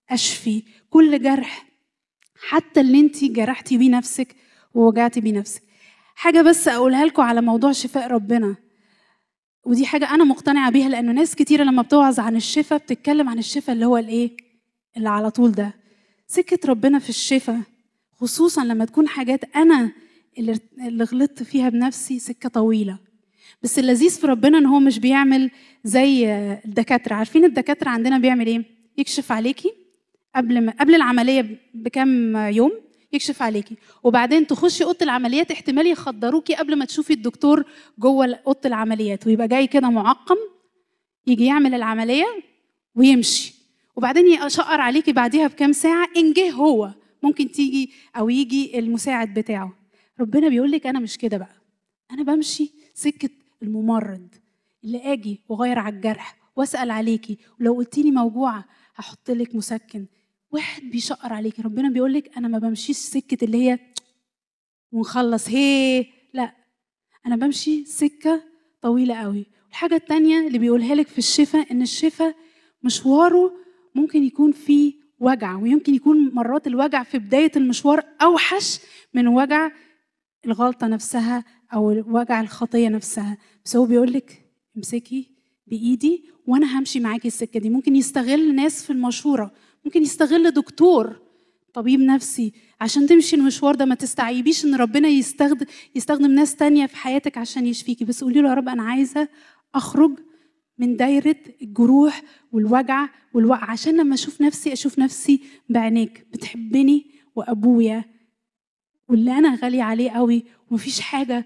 اشفي كل جرح حتى اللي انت جرحتي بيه نفسك ووجعتي بيه نفسك حاجه بس اقولها لكم على موضوع شفاء ربنا ودي حاجه انا مقتنعه بيها لانه ناس كتيره لما بتوعظ عن الشفاء بتتكلم عن الشفاء اللي هو الايه اللي على طول ده سكه ربنا في الشفاء خصوصا لما تكون حاجات انا اللي اللي غلطت فيها بنفسي سكه طويله بس اللذيذ في ربنا ان هو مش بيعمل زي الدكاتره عارفين الدكاتره عندنا بيعمل ايه يكشف عليكي قبل ما قبل العمليه بكام يوم يكشف عليكي وبعدين تخشي اوضه العمليات احتمال يخدروكي قبل ما تشوفي الدكتور جوه اوضه العمليات ويبقى جاي كده معقم يجي يعمل العمليه ويمشي وبعدين يشقر عليكي بعديها بكام ساعه ان جه هو ممكن تيجي او يجي المساعد بتاعه ربنا بيقول لك انا مش كده بقى انا بمشي سكه الممرض اللي اجي واغير على الجرح واسال عليكي ولو قلت لي موجوعه هحط لك مسكن واحد بيشقر عليكي ربنا بيقول لك انا ما بمشيش سكه اللي هي ونخلص هي لا انا بمشي سكه طويله قوي الحاجه التانية اللي بيقولها لك في الشفاء ان الشفاء مشواره ممكن يكون فيه وجع ويمكن يكون مرات الوجع في بدايه المشوار اوحش من وجع الغلطه نفسها او وجع الخطيه نفسها بس هو بيقول لك امسكي بايدي وانا همشي معاكي السكه دي ممكن يستغل ناس في المشوره ممكن يستغل دكتور طبيب نفسي عشان تمشي المشوار ده ما تستعيبيش ان ربنا يستخدم يستخدم ناس تانية في حياتك عشان يشفيكي بس قولي له يا رب انا عايزه اخرج من دايرة الجروح والوجع والوقع عشان لما اشوف نفسي اشوف نفسي بعينيك بتحبني وابويا واللي انا غالية عليه قوي ومفيش حاجة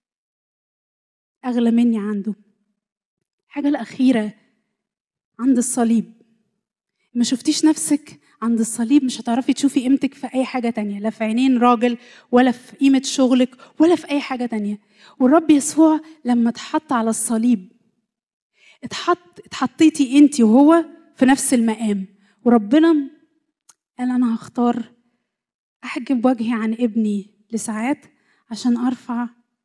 اغلى مني عنده الحاجة الأخيرة عند الصليب ما شفتيش نفسك عند الصليب مش هتعرفي تشوفي قيمتك في أي حاجة تانية لا في عينين راجل ولا في قيمة شغلك ولا في أي حاجة تانية والرب يسوع لما اتحط على الصليب اتحط اتحطيتي انت وهو في نفس المقام وربنا قال انا هختار احجب وجهي عن ابني لساعات عشان ارفع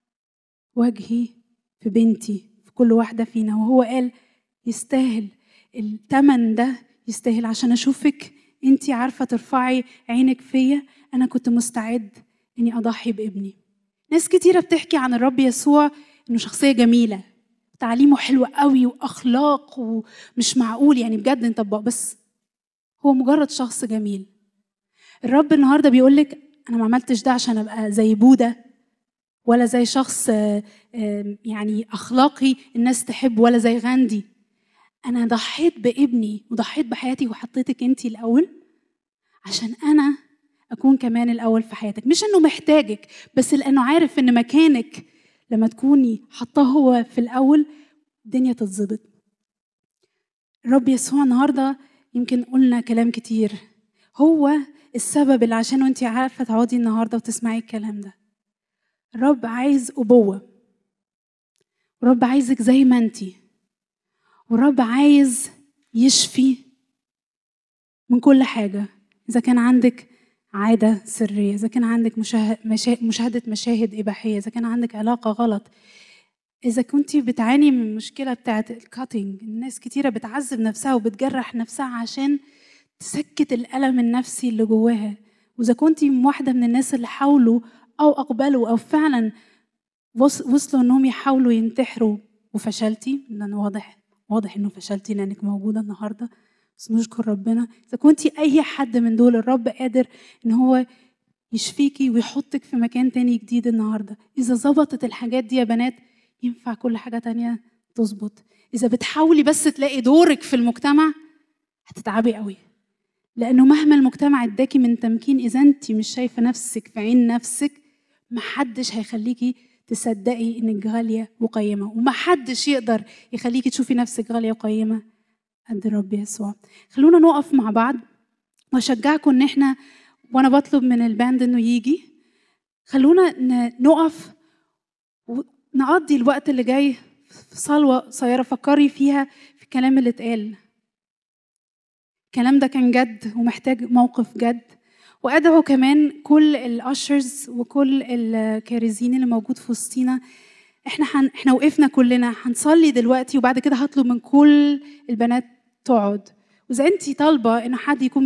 وجهي في بنتي في كل واحده فينا وهو قال يستاهل الثمن ده يستاهل عشان اشوفك انت عارفه ترفعي عينك فيا انا كنت مستعد اني اضحي بابني ناس كتيره بتحكي عن الرب يسوع انه شخصيه جميله تعليمه حلو قوي واخلاق ومش معقول يعني بجد نطبقه بس هو مجرد شخص جميل الرب النهارده بيقول لك انا ما عملتش ده عشان ابقى زي بوذا ولا زي شخص يعني اخلاقي الناس تحب ولا زي غاندي انا ضحيت بابني وضحيت بحياتي وحطيتك انت الاول عشان انا اكون كمان الاول في حياتك مش انه محتاجك بس لانه عارف ان مكانك لما تكوني حطاه هو في الاول الدنيا تتظبط الرب يسوع النهارده يمكن قلنا كلام كتير هو السبب اللي عشانه انت عارفه تقعدي النهارده وتسمعي الكلام ده الرب عايز ابوه ورب عايزك زي ما انت والرب عايز يشفي من كل حاجه اذا كان عندك عادة سرية إذا كان عندك مشاهد مشاهدة مشاهد إباحية إذا كان عندك علاقة غلط إذا كنت بتعاني من المشكلة بتاعة الكاتنج الناس كتيرة بتعذب نفسها وبتجرح نفسها عشان تسكت الألم النفسي اللي جواها وإذا كنت واحدة من الناس اللي حاولوا أو أقبلوا أو فعلا وصلوا إنهم يحاولوا ينتحروا وفشلتي لأن واضح واضح إنه فشلتي لأنك موجودة النهاردة بس نشكر ربنا اذا كنتي اي حد من دول الرب قادر ان هو يشفيكي ويحطك في مكان تاني جديد النهارده اذا ظبطت الحاجات دي يا بنات ينفع كل حاجه تانية تظبط اذا بتحاولي بس تلاقي دورك في المجتمع هتتعبي قوي لانه مهما المجتمع اداكي من تمكين اذا انت مش شايفه نفسك في عين نفسك محدش هيخليكي تصدقي انك غاليه وقيمه ومحدش يقدر يخليكي تشوفي نفسك غاليه وقيمه قد الرب يسوع خلونا نقف مع بعض واشجعكم ان احنا وانا بطلب من الباند انه يجي خلونا نقف ونقضي الوقت اللي جاي في صلوة قصيرة فكري فيها في الكلام اللي اتقال الكلام ده كان جد ومحتاج موقف جد وادعو كمان كل الاشرز وكل الكارزين اللي موجود في وسطينا احنا حن... احنا وقفنا كلنا هنصلي دلوقتي وبعد كده هطلب من كل البنات تقعد واذا انت طالبه ان حد يكون